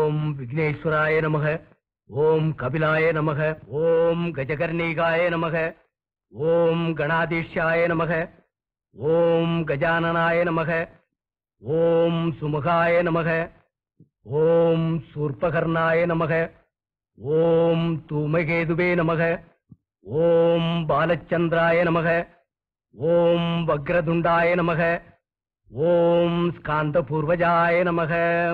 ஓம் விக்னேஸ்வராய நமக ஓம் கபிலாய நமக ஓம் கஜகர்ணிகாய நமக ஓம் கணாதீஷ்யாய நமக ஓம் கஜானனாய நமக ஓம் சுமுகாய நமக ஓம் சூர்பகர்ணாய நமக ஓம் தூமகேதுவே நமக ஓம் பாலச்சந்திராய நமக ஓம் வக்ரதுண்டாய நமக ஓம் ஸ்காந்தபூர்வஜாய நமக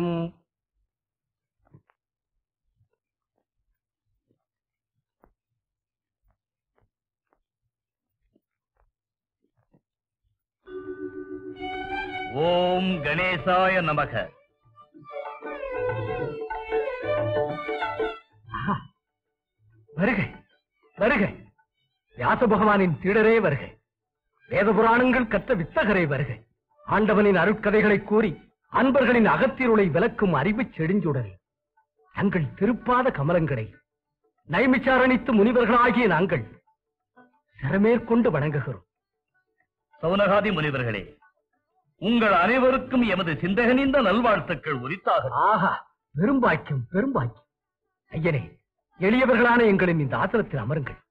ஓம் கணேசாய நமக வருக வருக வியாச பகவானின் சீடரே வருக வேத புராணங்கள் கற்ற வித்தகரே வருக ஆண்டவனின் அருட்கதைகளை கூறி அன்பர்களின் அகத்திருளை விளக்கும் அறிவுச் செடுஞ்சுடரே தங்கள் திருப்பாத கமலங்களை நைமிச்சாரணித்து முனிவர்களாகிய நாங்கள் சிறமேற்கொண்டு வணங்குகிறோம் சௌனகாதி முனிவர்களே உங்கள் அனைவருக்கும் எமது சிந்தகனிந்த நல்வாழ்த்துக்கள் உரித்தாக ஆஹா பெரும்பாக்கியம் பெரும்பாக்கியம் ஐயனே எளியவர்களான எங்களின் இந்த ஆசனத்தில் அமருங்கள்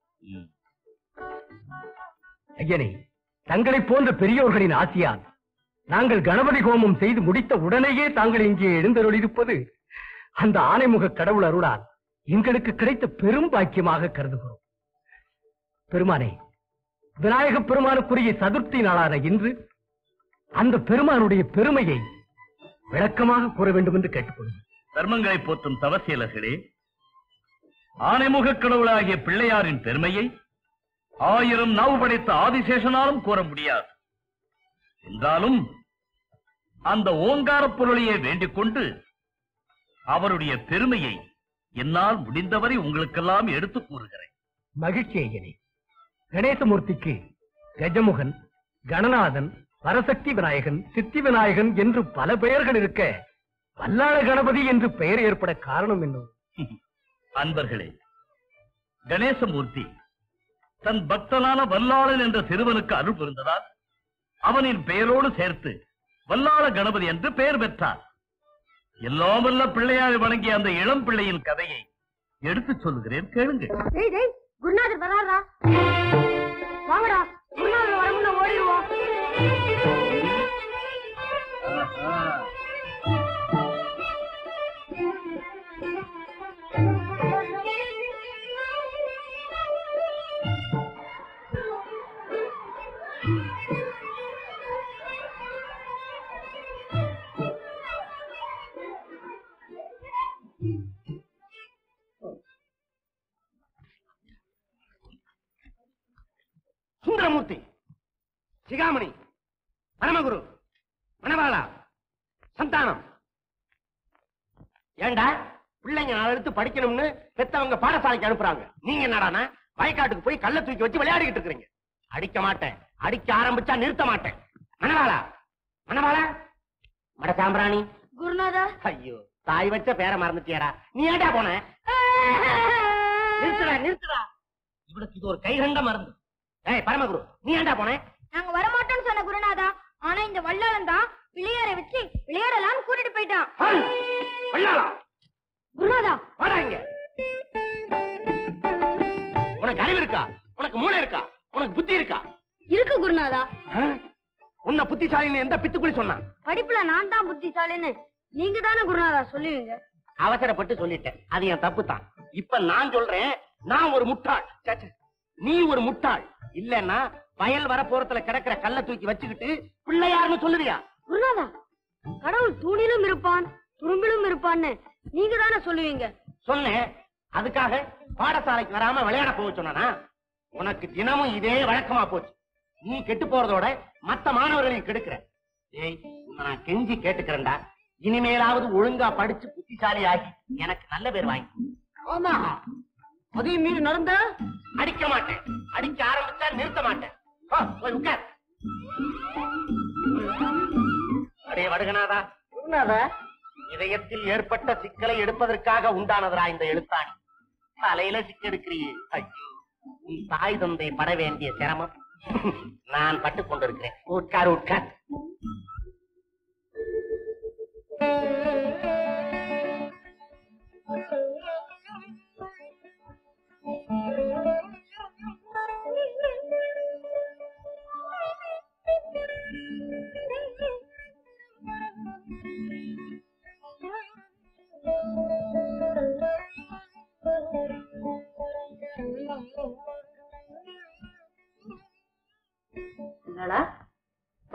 ஐயனே தங்களைப் போன்ற பெரியோர்களின் ஆசியால் நாங்கள் கணபதி ஹோமம் செய்து முடித்த உடனேயே தாங்கள் இங்கே எழுந்தருளிருப்பது அந்த ஆனைமுக கடவுள் அருளால் எங்களுக்கு கிடைத்த பெரும் பாக்கியமாக கருதுகிறோம் பெருமானே விநாயகப் பெருமானுக்குரிய சதுர்த்தி நாளான இன்று அந்த பெருமானுடைய பெருமையை விளக்கமாக கூற வேண்டும் என்று கேட்டுக்கொள்கிறேன் தர்மங்களை போற்றும் தவசீலர்களே ஆனைமுகக் கடவுளாகிய பிள்ளையாரின் பெருமையை ஆயிரம் நாவு படைத்த ஆதிசேஷனாலும் கூற முடியாது என்றாலும் அந்த ஓங்காரப் பொருளையே வேண்டிக் கொண்டு அவருடைய பெருமையை என்னால் முடிந்தவரை உங்களுக்கெல்லாம் எடுத்து கூறுகிறேன் மகிழ்ச்சி ஐயனே கணேசமூர்த்திக்கு கஜமுகன் கணநாதன் பரசக்தி விநாயகன் சித்தி விநாயகன் என்று பல பெயர்கள் இருக்க வல்லாள கணபதி என்று பெயர் ஏற்பட காரணம் என்ன அன்பர்களே கணேசமூர்த்தி தன் பக்தனான வல்லாளன் என்ற சிறுவனுக்கு அருள் புரிந்ததால் அவனின் பெயரோடு சேர்த்து வல்லாள கணபதி என்று பெயர் பெற்றார் எல்லாம் வல்ல பிள்ளையாரை வணங்கிய அந்த இளம் பிள்ளையின் கதையை எடுத்துச் சொல்லுகிறேன் கேளுங்கள் டேய் டேய் குருநாதர் வராரா வாங்கடா குருநாதர் வரமுன்ன ஓடிடுவோம் சுந்தரமூர்த்தி சிகாமணி பரமகுரு மணவாளா சந்தானம் ஏண்டா பிள்ளைங்க நாலு எடுத்து படிக்கணும்னு பெத்தவங்க பாடசாலைக்கு அனுப்புறாங்க நீங்க என்னடானா வயக்காட்டுக்கு போய் கள்ள தூக்கி வச்சு விளையாடிக்கிட்டு இருக்கிறீங்க அடிக்க மாட்டேன் அடிக்க ஆரம்பிச்சா நிறுத்த மாட்டேன் மணவாளா மணவாளா மட சாம்பிராணி குருநாதா ஐயோ தாய் வச்ச பேரை மறந்துட்டியாடா நீ ஏண்டா போன நிறுத்துடா நிறுத்துடா இவளுக்கு இது ஒரு கைகண்ட மருந்து ஏய் பரமகுரு நீ ஏண்டா போன நாங்க வரமாட்டோம்னு சொன்ன குருநாதா ஆனா இந்த வல்லாளன் தான் பிள்ளையாரை வச்சு விளையாடலாம்னு கூட்டிட்டு போயிட்டான் வள்ளாளா குருநாதா வாடா இங்க உனக்கு அறிவு இருக்கா உனக்கு மூளை இருக்கா உனக்கு புத்தி இருக்கா இருக்கு குருநாதா ஆ? உன்னை புத்திசாலின்னு எந்த பித்துக்குழி சொன்னான் படிப்புல நான் தான் புத்திசாலின்னு நீங்க தானே குருநாதா சொல்லுவீங்க அவசரப்பட்டு சொல்லிட்டேன் அது என் தப்பு தான் இப்ப நான் சொல்றேன் நான் ஒரு முட்டாள் ச்சே, ச்சே. நீ ஒரு முட்டாள் இல்லன்னா வயல் வரப்போறத்துல கிடக்கிற கல்ல தூக்கி வச்சுக்கிட்டு பிள்ளையார்னு சொல்லுவியா குருநாதா கடவுள் தூணிலும் இருப்பான் துரும்பிலும் இருப்பான்னு நீங்க தானே சொல்லுவீங்க சொன்னேன் அதுக்காக பாடசாலைக்கு வராம விளையாட போக சொன்னானா உனக்கு தினமும் இதே வழக்கமா போச்சு நீ கெட்டு போறதோட மத்த மாணவர்களையும் கெடுக்கிற ஏய் உன்னை நான் கெஞ்சி கேட்டுக்கிறேன்டா இனிமேலாவது ஒழுங்கா படிச்சு புத்திசாலி ஆகி எனக்கு நல்ல பேர் வாங்கி ஆமா அதையும் மீறி நடந்த அடிக்க மாட்டேன் அடிக்க ஆரம்பிச்சா நிறுத்த மாட்டேன் போ, போய் உட்கார் அடே வடுகநாதா குருநாதா இதயத்தில் ஏற்பட்ட சிக்கலை எடுப்பதற்காக உண்டானதரா இந்த எழுத்தாணி தலையில சிக்கெடுக்கிறியே ஐயோ உன் தாய் தந்தை பட வேண்டிய சிரமம் நான் பட்டுக் கொண்டிருக்கிறேன் உட்கார் உட்கார்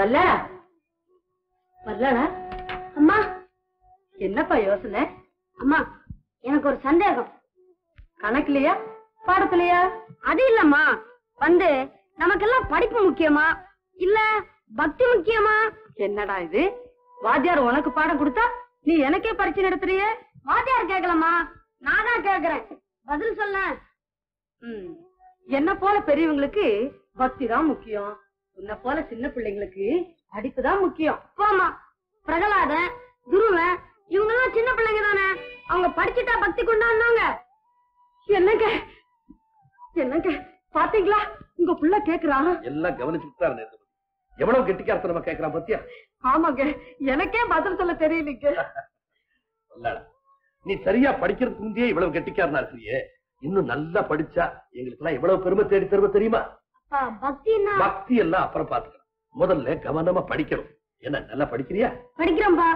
வல்ல வல்லடா அம்மா என்னப்பா யோசனை அம்மா எனக்கு ஒரு சந்தேகம் கணக்குலயா பாடத்திலயா அது இல்லம்மா வந்து நமக்கெல்லாம் படிப்பு முக்கியமா இல்ல பக்தி முக்கியமா என்னடா இது வாத்தியார் உனக்கு பாடம் கொடுத்தா நீ எனக்கே பரிச்சை நடத்துறியே வாத்தியார் கேட்கலம்மா நான் தான் கேக்குறேன் பதில் சொல்ல ம். என்ன போல பெரியவங்களுக்கு பக்தி தான் முக்கியம் உன்னை போல சின்ன பிள்ளைங்களுக்கு படிப்பு தான் முக்கியம் போமா பிரகலாதன் துருவன் இவங்க எல்லாம் சின்ன பிள்ளைங்க தானே அவங்க படிச்சுட்டா பக்தி கொண்டாடுனாங்க என்னங்க என்னங்க பாத்தீங்களா உங்க புள்ள கேக்குறான் எல்லாம் கவனிச்சுட்டு தான் இருந்தேன் எவ்வளவு கெட்டிக்காரத்தனமா கேட்கறான் பத்தியா ஆமாங்க எனக்கே பதில் சொல்ல தெரியலீங்க வல்லாளா, நீ சரியா படிக்கிறதுக்கு முந்தையே இவ்வளவு கெட்டிக்காரனா இருக்கிறியே இன்னும் நல்லா படிச்சா எங்களுக்கு எல்லாம் எவ்வளவு பெருமை தேடி தருவ தெரியுமா அப்பா பக்தின்னா பக்தி எல்லாம் அப்புறம் பாத்துக்கலாம் முதல்ல கவனமா படிக்கணும் என்ன நல்லா படிக்கிறியா படிக்கிறோம்பா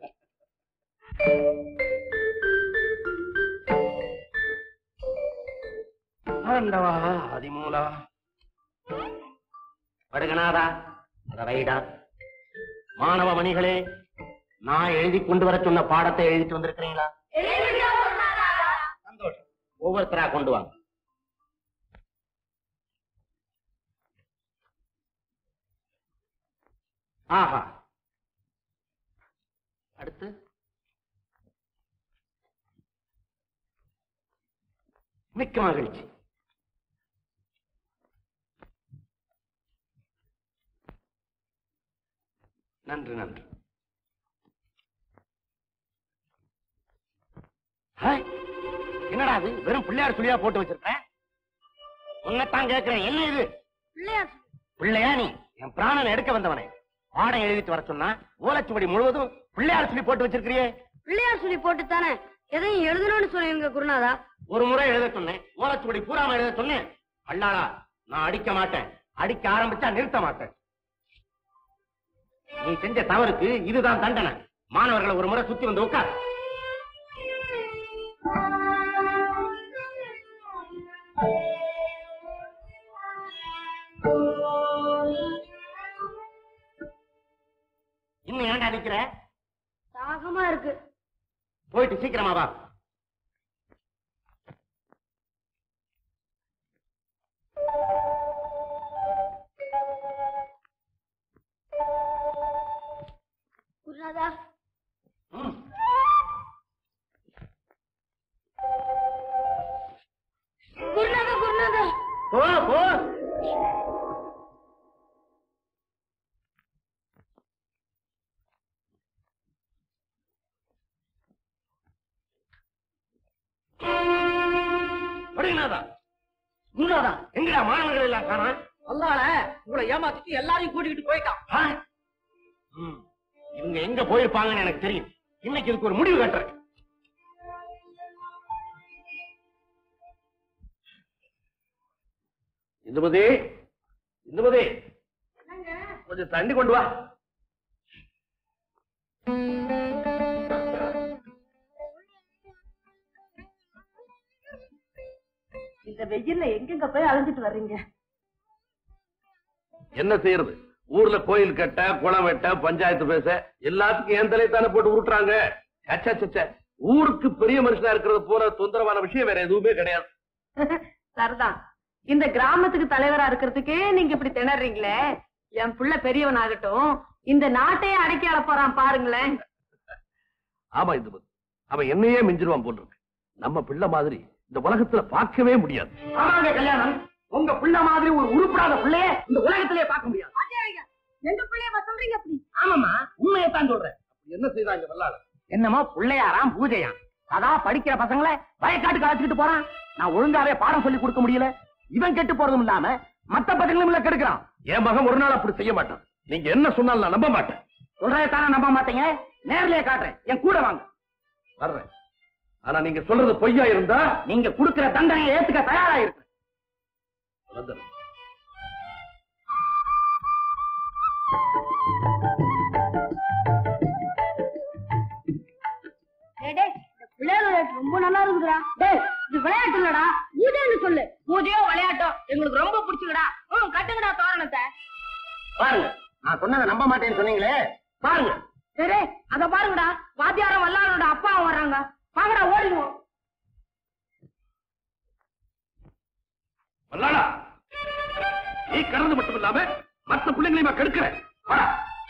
ஆண்டவா அதிமூலா படுகனாதா அத வைடா மாணவ மணிகளே நான் எழுதி கொண்டு வர சொன்ன பாடத்தை எழுதிட்டு வந்திருக்கிறீங்களா சந்தோஷம் ஒவ்வொருத்தரா கொண்டு வாங்க ஆஹா அடுத்து மிக்க மகிழ்ச்சி நன்று நன்று ஹாய், என்னடா அது வெறும் பிள்ளையார் சுழியா போட்டு வச்சிருக்கேன் உன்னைத்தான் கேட்கிறேன் என்ன இது பிள்ளையார் பிள்ளையா நீ என் பிராணனை எடுக்க வந்தவனே பாடம் எழுதிட்டு வர சொன்னா ஓலைச்சுவடி முழுவதும் பிள்ளையார் சொல்லி போட்டு வச்சிருக்கிறியே பிள்ளையார் சொல்லி போட்டு தானே எதையும் எழுதணும்னு சொல்லுவீங்க குருநாதா ஒரு முறை எழுத சொன்னேன் ஓலைச்சுவடி பூராம எழுத சொன்னேன் அல்லாடா நான் அடிக்க மாட்டேன் அடிக்க ஆரம்பிச்சா நிறுத்த மாட்டேன் நீ செஞ்ச தவறுக்கு இதுதான் தண்டனை மாணவர்களை ஒரு முறை சுத்தி வந்து உட்கார் இன்னும் ஏன்டா நிக்கிற தாகமா இருக்கு போயிட்டு சீக்கிரமா வா குருநாதா ம். குருநாதா குருநாதா போ போ படிங்கநாதா குருநாதா எங்கடா மாணவர்கள் எல்லாம் காணா அல்லால உங்களை ஏமாத்திட்டு எல்லாரையும் கூட்டிக்கிட்டு போயிட்டான் ஆ? ம். இவங்க எங்க போயிருப்பாங்கன்னு எனக்கு தெரியும் இன்னைக்கு இதுக்கு ஒரு முடிவு கட்டுறேன் இந்துமதி இந்துமதி கொஞ்சம் தண்ணி கொண்டு வா இந்த வெயில்ல எங்கெங்க போய் அலைஞ்சிட்டு வர்றீங்க என்ன செய்யறது ஊர்ல கோயில் கட்ட குளம் வெட்ட பஞ்சாயத்து பேச எல்லாத்துக்கும் என் தலையை தானே போட்டு உருட்டுறாங்க சச்சா சச்சா ஊருக்கு பெரிய மனுஷனா இருக்கிறது போல தொந்தரவான விஷயம் வேற எதுவுமே கிடையாது சரிதான் இந்த கிராமத்துக்கு தலைவரா இருக்கிறதுக்கே நீங்க இப்படி திணறீங்களே என் புள்ள பெரியவன் ஆகட்டும் இந்த நாட்டையே அடக்கி ஆள போறான் பாருங்களேன் ஆமா இந்துமதி அவன் என்னையே மிஞ்சிருவான் போல் இருக்கு நம்ம பிள்ளை மாதிரி இந்த உலகத்துல பார்க்கவே முடியாது ஆமாங்க கல்யாணம் உங்க பிள்ளை மாதிரி ஒரு உருப்படாத பிள்ளைய இந்த உலகத்திலே பார்க்க முடியாது எங்க பிள்ளைய சொல்றீங்க அப்படி ஆமாமா உண்மையைத்தான் சொல்றேன் என்ன செய்தாங்க வல்லாள என்னமோ பிள்ளையாராம் பூஜையாம் அதான் படிக்கிற பசங்களை வயக்காட்டுக்கு அழைச்சிட்டு போறான் நான் ஒழுங்காவே பாடம் சொல்லி கொடுக்க முடியல இவன் கெட்டு போறதும் இல்லாம மத்த பசங்களும் இல்ல கெடுக்கிறான் என் மகன் ஒரு நாள் அப்படி செய்ய மாட்டான் நீங்க என்ன சொன்னாலும் நான் நம்ப மாட்டேன் சொல்றதானே நம்ப மாட்டீங்க நேர்லயே காட்டுறேன் என் கூட வாங்க வர்றேன் ஆனா நீங்க சொல்றது பொய்யா இருந்தா நீங்க கொடுக்கிற தண்டனையை ஏத்துக்க தயாரா இருக்கு வந்துடுறேன். டேய், டேய், இந்த பிள்ளையார் விளையாட்டு ரொம்ப நல்லா இருக்குதுடா டேய் இது விளையாட்டு இல்லடா பூஜைன்னு சொல்லு பூஜையோ விளையாட்டோ எங்களுக்கு ரொம்ப பிடிச்சுக்கடா ம் கட்டுங்கடா தோரணத்தை பாருங்க நான் சொன்னதை நம்ப மாட்டேன்னு சொன்னீங்களே பாருங்க சரி அத பாருங்கடா வாத்தியாரம் வல்லாரோட அப்பாவும் வர்றாங்க வாங்கடா ஓடிடுவோம் வல்லாளா நீ கடந்து மட்டும் இல்லாம மத்த பிள்ளைங்களையுமா கெடுக்கிற வாடா.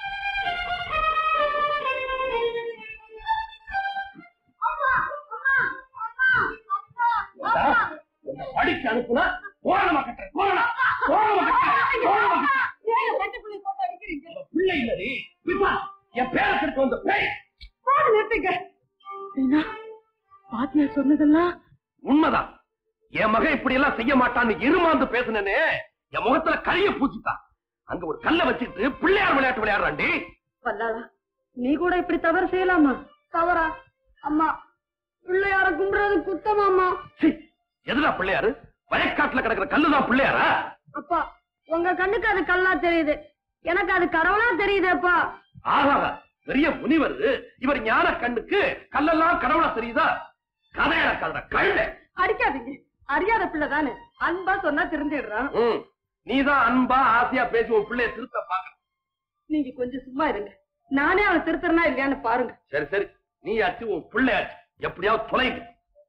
ஏண்டா, உன்னை படிக்க அனுப்புனா தோரணமா கட்டுற தோரணா தோரணமா கட்டுற தோரணமா கட்டுற பிள்ளை இல்லடி பிப்பா என் பேரை கெடுத்து வந்த பேய் நிறுத்துங்க வாத்தியார் சொன்னதெல்லாம் உண்மைதான் என் மகன் இப்படி எல்லாம் செய்ய மாட்டான்னு இருமாந்து பேசுனேனே என் முகத்துல கரிய பூச்சிட்டான் அங்க ஒரு கல்ல வச்சுட்டு பிள்ளையார் விளையாட்டு விளையாடுறாண்டி வல்லாளா நீ கூட இப்படி தவறு செய்யலாமா தவறா அம்மா பிள்ளையார கும்பிடுறது குத்தமாமா சீ, எதுடா பிள்ளையாரு வயக்காட்டுல கிடக்குற கல்லுதான் பிள்ளையாரா அப்பா உங்க கண்ணுக்கு அது கல்லா தெரியுது எனக்கு அது கடவுளா தெரியுது அப்பா ஆஹா பெரிய முனிவர் இவர் ஞான கண்ணுக்கு கல்லெல்லாம் கடவுளா தெரியுதா கதையாட கல்ற கழுத அடிக்காதீங்க அறியாத பிள்ளை தானே அன்பா சொன்னா திருந்திடுறான் ம், நீதான் அன்பா ஆசையா பேசி உன் பிள்ளைய திருத்த பாக்க நீங்க கொஞ்சம் சும்மா இருங்க நானே அவனை திருத்தறனா இல்லையான்னு பாருங்க சரி சரி நீ ஆச்சு உன் பிள்ளையாச்சு எப்படியாவது தொலைங்க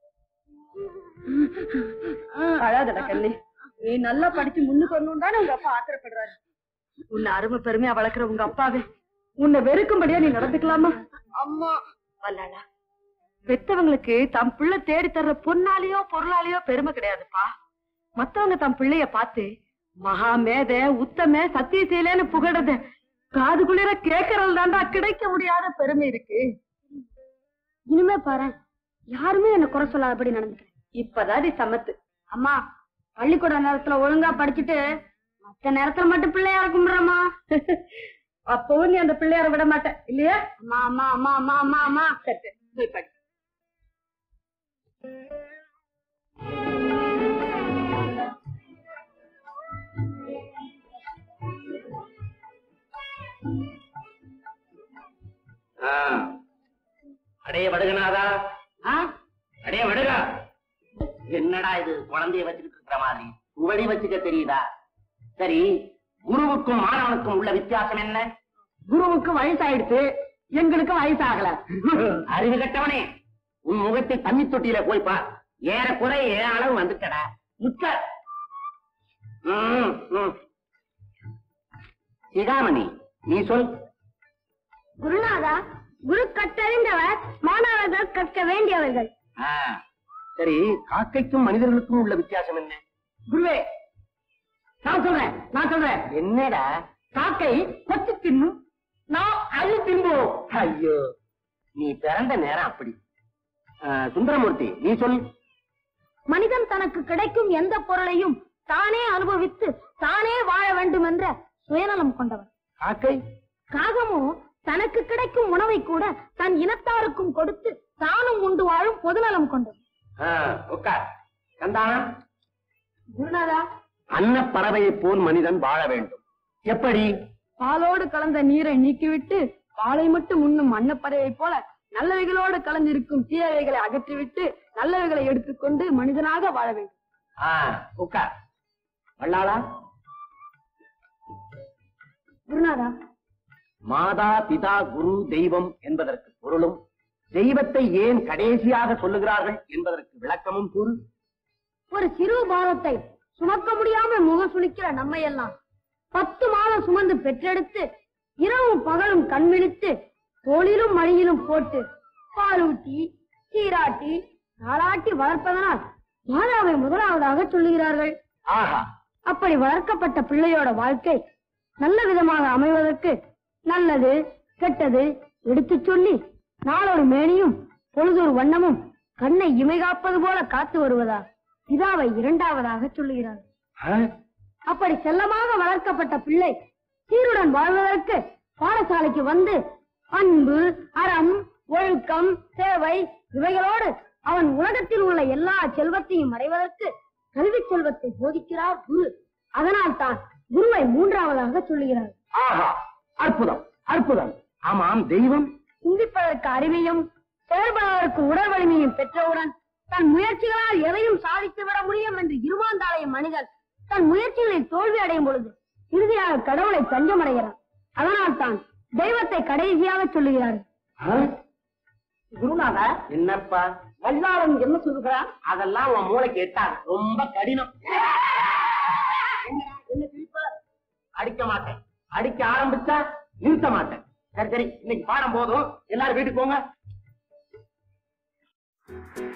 அழாதடா கண்ணே நீ நல்லா படிச்சு முன்னுக்கு வரணும் தானே உங்க அப்பா ஆத்திரப்படுறாரு உன்னை அருமை பெருமையா வளர்க்குற உங்க அப்பாவே உன்னை வெறுக்கும்படியா நீ நடந்துக்கலாமா அம்மா வல்லாடா பெத்தவங்களுக்கு தம் பிள்ளை தேடி தர்ற பொன்னாலேயோ பொருளாலேயோ பெருமை கிடையாதுப்பா மத்தவங்க தம் பிள்ளைய பார்த்து மகா மேத உத்தம சத்தியசீலன்னு புகழத காது குளிர கேட்கறது தாண்டா கிடைக்க முடியாத பெருமை இருக்கு இனிமே பாரு யாருமே என்ன குறை சொல்லாதபடி நடந்துக்கிறேன் இப்பதான் நீ சமத்து அம்மா பள்ளிக்கூட நேரத்துல ஒழுங்கா படிச்சுட்டு மத்த நேரத்துல மட்டும் பிள்ளையார கும்பிடுறமா அப்பவும் நீ அந்த பிள்ளையார விட மாட்ட இல்லையா அம்மா அம்மா அம்மா அம்மா அம்மா அம்மா சரி சரி போய் படி அடைய வடுகனாதா ஆ? அடைய வடுகா என்னடா இது குழந்தைய வச்சுக்கிட்டு இருக்கிற மாதிரி உவழி வச்சுக்க தெரியுதா சரி குருவுக்கும் மாணவனுக்கும் உள்ள வித்தியாசம் என்ன குருவுக்கு வயசாயிடுச்சு எங்களுக்கு வயசாகல அறிவு கட்டவனே உன் முகத்தை தண்ணி தொட்டியில போய் பார் ஏறக்குறை ஏன் அளவு வந்துட்டடா முத்த ம், ம். சிகாமணி நீ சொல் குருநாதா குரு கற்றறிந்தவர் மாணவர்கள் கற்க வேண்டியவர்கள் ஆ, சரி காக்கைக்கும் மனிதர்களுக்கும் உள்ள வித்தியாசம் என்ன குருவே நான் சொல்றேன் நான் சொல்றேன் என்னடா காக்கை கொத்தி தின்னும் நான் அள்ளி தின்போம் ஐயோ நீ பிறந்த நேரம் அப்படி ஆ, சுந்தரமூர்த்தி நீ சொல் மனிதன் தனக்கு கிடைக்கும் எந்த பொருளையும் தானே அனுபவித்து தானே வாழ வேண்டும் என்ற சுயநலம் கொண்டவர் காக்கை காகமோ தனக்கு கிடைக்கும் உணவை கூட தன் இனத்தாருக்கும் கொடுத்து தானும் உண்டு வாழும் பொதுநலம் கொண்டது ஆ, உட்கார் கந்தானா குருநாதா அன்னப்பறவையைப் போல் மனிதன் வாழ வேண்டும் எப்படி பாலோடு கலந்த நீரை நீக்கிவிட்டு பாலை மட்டும் உண்ணும் அன்னப்பறவை போல நல்லவைகளோடு கலந்திருக்கும் தீயவைகளை அகற்றிவிட்டு நல்லவைகளை எடுத்துக்கொண்டு மனிதனாக வாழ வேண்டும் ஆ, உட்கார் வள்ளாளா குருநாதா மாதா பிதா குரு தெய்வம் என்பதற்கு பொருளும் தெய்வத்தை ஏன் கடைசியாக சொல்லுகிறார்கள் என்பதற்கு விளக்கமும் கூறு ஒரு சிறு பாரத்தை சுமக்க முடியாம முகம் சுளிக்கிற நம்மை எல்லாம் பத்து மாதம் சுமந்து பெற்றெடுத்து இரவும் பகலும் கண் விழித்து தோளிலும் மடியிலும் போட்டு பாலூட்டி சீராட்டி தாளாட்டி வளர்ப்பதனால் மாதாவை முதலாவதாக சொல்லுகிறார்கள் ஆஹா அப்படி வளர்க்கப்பட்ட பிள்ளையோட வாழ்க்கை நல்ல விதமாக அமைவதற்கு நல்லது கெட்டது எடுத்துச் சொல்லி நாளொரு மேனியும் பொழுதொரு வண்ணமும் கண்ணை இமை காப்பது போல காத்து வருவதா பிதாவை இரண்டாவதாக சொல்லுகிறார் ஆ, அப்படி செல்லமாக வளர்க்கப்பட்ட பிள்ளை சீருடன் வாழ்வதற்கு பாடசாலைக்கு வந்து அன்பு அறம் ஒழுக்கம் சேவை இவைகளோடு அவன் உலகத்தில் உள்ள எல்லா செல்வத்தையும் அடைவதற்கு கல்வி செல்வத்தை போதிக்கிறார் குரு அதனால் தான் குருவை மூன்றாவதாக சொல்லுகிறார் ஆஹா அற்புதம் அற்புதம் ஆமாம் தெய்வம் சிந்திப்பதற்கு அறிவையும் செயல்படுவதற்கு உடல் வலிமையும் பெற்றவுடன் தன் முயற்சிகளால் எதையும் சாதித்து விட முடியும் என்று இருமாந்தாளைய மனிதன் தன் முயற்சிகளில் தோல்வி அடையும் பொழுது இறுதியாக கடவுளை தஞ்சமடைகிறான் அதனால் தான் தெய்வத்தை கடைசியாக சொல்லுகிறார்கள் குருநாதா என்னப்பா வல்லாளன் என்ன சொல்லுகிறான் அதெல்லாம் உன் மூளைக்கு எட்டாது ரொம்ப கடினம் என்ன சிரிப்ப? அடிக்க மாட்டேன் அடிக்க ஆரம்பிச்சா நிறுத்த மாட்டேன் சரி சரி இன்னைக்கு பாடம் போதும் எல்லாரும் வீட்டுக்கு போங்க